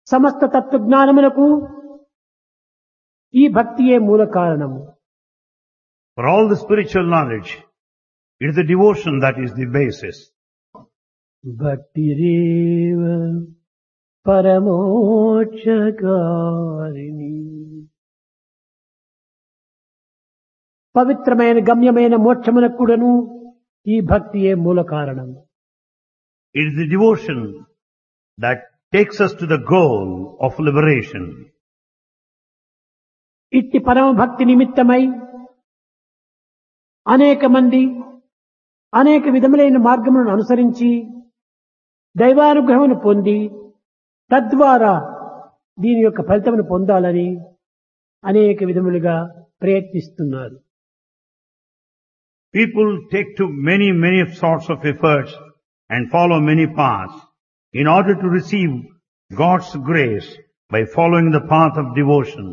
సమస్త తత్వజ్ఞానములకు ఈ భక్తియే మూల కారణము For all the spiritual knowledge, it is the devotion that is the basis. భక్తిరేవ పరమోక్షకారిణి పవిత్రమైన గమ్యమైన మోక్షమునకు కూడాను ఈ భక్తియే మూల కారణం It is the devotion that takes us to the goal of liberation. ఇట్టి పరమ భక్తి నిమిత్తమై అనేక మంది అనేక విధములైన మార్గములను అనుసరించి దైవానుగ్రహమును పొంది తద్వారా దీని యొక్క ఫలితమును పొందాలని అనేక విధములుగా ప్రయత్నిస్తున్నారు People take to many, many sorts of efforts and follow many paths in order to receive God's grace by following the path of devotion.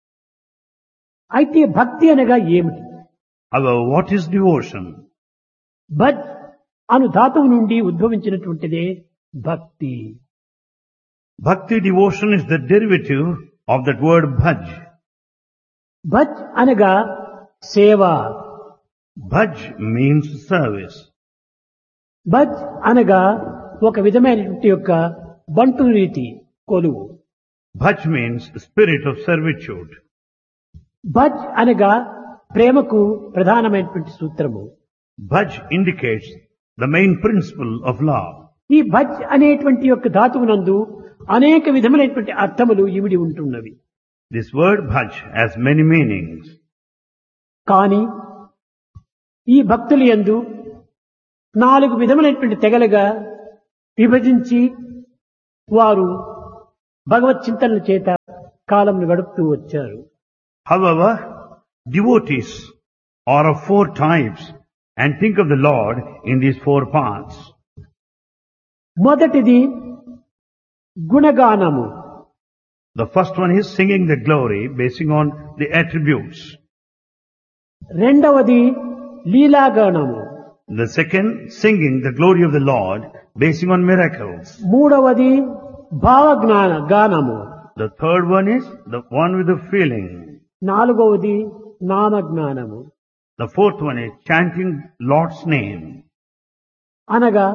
అయితే భక్తి అనగా ఏమిటి However, what is devotion? భజ్ అను ధాతువు నుండి ఉద్భవించినటువంటిదే భక్తి Bhakti devotion is the derivative of that word bhaj. భజ్ అనగా సేవ Bhaj means service. భజ్ అనగా ఒక విధమైనటువంటి యొక్క బంటు రీతి కొలువు Bhaj means spirit of servitude. భజ్ అనగా ప్రేమకు ప్రధానమైనటువంటి సూత్రము Bhaj indicates the main principle of love. ఈ భజ్ అనేటువంటి యొక్క ధాతువునందు అనేక విధములైనటువంటి అర్థములు ఇమిడి ఉంటున్నవి This word bhaj has many meanings. కానీ ఈ భక్తులు యందు నాలుగు విధములైనటువంటి తెగలుగా విభజించి వారు భగవత్ చింతనల చేత కాలంను గడుపుతూ వచ్చారు However, devotees are of four types and think of the Lord in these four paths. మొదటిది గుణగానము The first one is singing the glory basing on the attributes. రెండవది లీలాగానము The second, singing the glory of the Lord basing on miracles. మూడవది భావజ్ఞాన గానము The third one is the one with the feeling. నాలుగవది నామజ్ఞానము The fourth one is chanting Lord's name. అనగా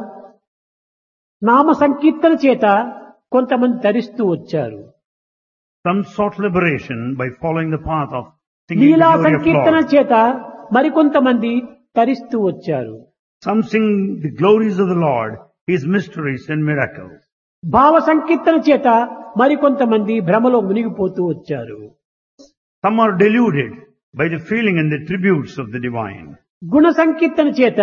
నామ సంకీర్తన చేత కొంతమంది ధరిస్తూ వచ్చారు Some sought liberation by following the path of singing the Leela glory of సంకీర్తన Lord. చేత మరికొంతమంది తరిస్తూ వచ్చారు Some sing the glories of the Lord, His mysteries and miracles. భావ సంకీర్తన చేత మరికొంతమంది భ్రమలో మునిగిపోతూ వచ్చారు Some are deluded by the feeling and the tributes of the divine. గుణ సంకీర్తన చేత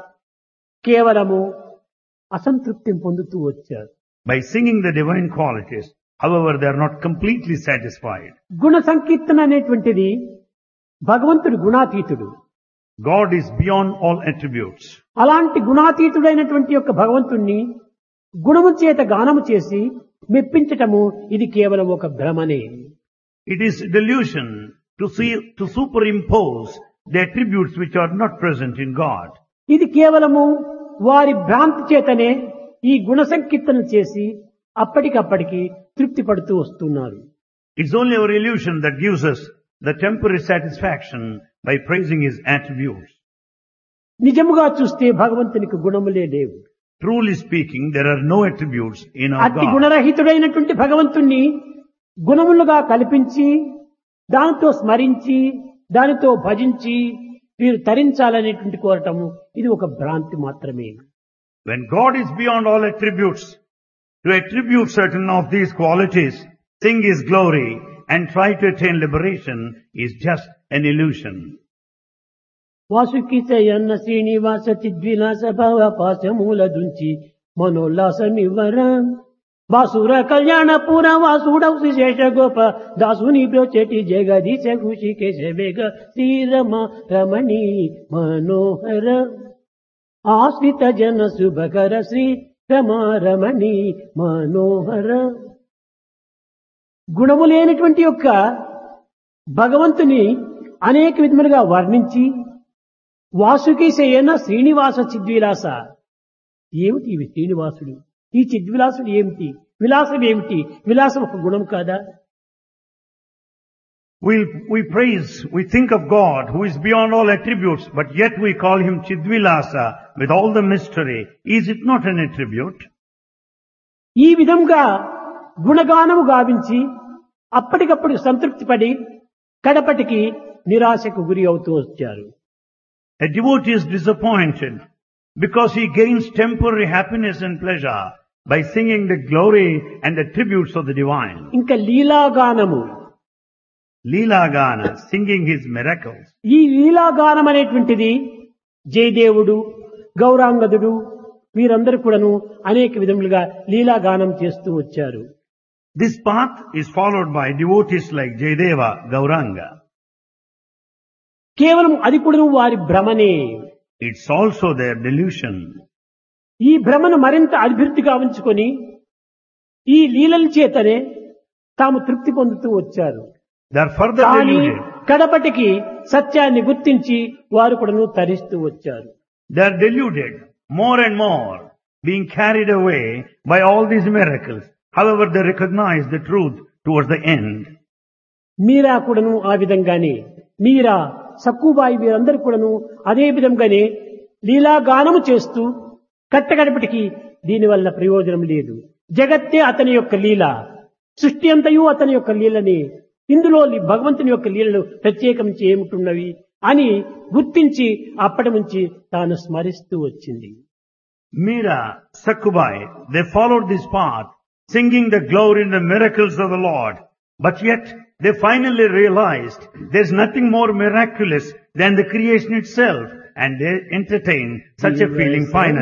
కేవలము అసంతృప్తిని పొందుతూ వచ్చారు By singing the divine qualities, however, they are not completely satisfied. గుణ సంకీర్తన అనేటువంటిది భగవంతుడు గుణాతీతుడు God is beyond all attributes. అలాంటి గుణాతీతుడైనటువంటి యొక్క భగవంతుణ్ణి గుణము చేత గానము చేసి మెప్పించటము ఇది కేవలం ఒక భ్రమనే It is delusion to see, to superimpose the attributes which are not present in God. ఇది కేవలము వారి భ్రాంతి చేతనే ఈ గుణ సంకీర్తన చేసి అప్పటికప్పటికి తృప్తి పడుతూ వస్తున్నారు It's only our illusion that gives us the temporary satisfaction by praising His attributes. నిజముగా చూస్తే భగవంతునికి గుణములే లేవు Truly speaking, there are no attributes in our అట్టి God. గుణరహితుడైనటువంటి భగవంతుణ్ణి గుణములుగా కల్పించి దానితో స్మరించి దానితో భజించి వీరు తరించాలనేటువంటి కోరటము ఇది ఒక భ్రాంతి మాత్రమే When God is beyond all attributes, to attribute certain of these qualities, sing His glory and try to attain liberation is just an illusion. వాసుకితయన్న Srinivasa చిద్విలాస భవ పాశమూల దుంచి మనోల్లాసమివ్వర వాసుర కళ్యాణ పుర వాసుడౌ శేష గోప దాసుని బ్రోచెటి జగదీశ ఖుషి కేశ వేగ శ్రీరమ రమణి మనోహర ఆశ్రిత జన శుభకర శ్రీ రమారమణి మనోహర గుణము లేనటువంటి యొక్క భగవంతుని అనేక విధములుగా వర్ణించి వాసుకీశయన శ్రీనివాస చిద్విలాస ఏమిటి ఇవి శ్రీనివాసుడు ఈ చిద్విలాసుడు ఏమిటి విలాసం ఏమిటి విలాసం ఒక గుణం కాదా We, we praise, we think of God who is beyond all attributes, but yet we call him Chidvilasa with all the mystery. Is it not an attribute? ఈ విధంగా గుణగానము గావించి అప్పటికప్పుడు సంతృప్తి పడి కడపటికి నిరాశకు గురి అవుతూ వచ్చారు A devotee is disappointed because he gains temporary happiness and pleasure by singing the glory and attributes of the divine. ఇంకా లీలాగానము Leela Gana, singing his miracles. ఈ లీలాగానం అనేటువంటిది జయదేవుడు గౌరాంగదుడు వీరందరూ కూడాను అనేక విధములుగా లీలాగానం చేస్తూ వచ్చారు This path is followed by devotees like Jayadeva, Gauranga. కేవలం అది కూడాను వారి భ్రమనే It's also their delusion. ఈ భ్రమను మరింత అభివృద్ధిగా ఉంచుకొని ఈ లీలల చేతనే తాము తృప్తి పొందుతూ వచ్చారు They are further కానీ deluded. కడపటికి సత్యాన్ని గుర్తించి వారు కూడాను తరిస్తూ వచ్చారు They are deluded more and more, being carried away by all these miracles. However, they recognize the truth towards the end. మీరా కూడాను ఆ విధంగానే మీరా సక్కుబాయి వీరందరూ కూడాను అదే విధంగానే లీలాగానము చేస్తూ కట్టగడపటికి దీనివల్ల ప్రయోజనం లేదు జగత్తే అతని యొక్క లీల సృష్టి అంతయు అతని యొక్క లీలని ఇందులో లి- భగవంతుని యొక్క లీలలు ప్రత్యేకించి ఏమిటున్నవి అని గుర్తించి అప్పటి నుంచి తాను స్మరిస్తూ వచ్చింది Meera, Sakubai, they followed this path, singing the glory and the miracles of the Lord. But yet, they finally realized there's nothing more miraculous than the creation itself, and they entertained such a feeling finally.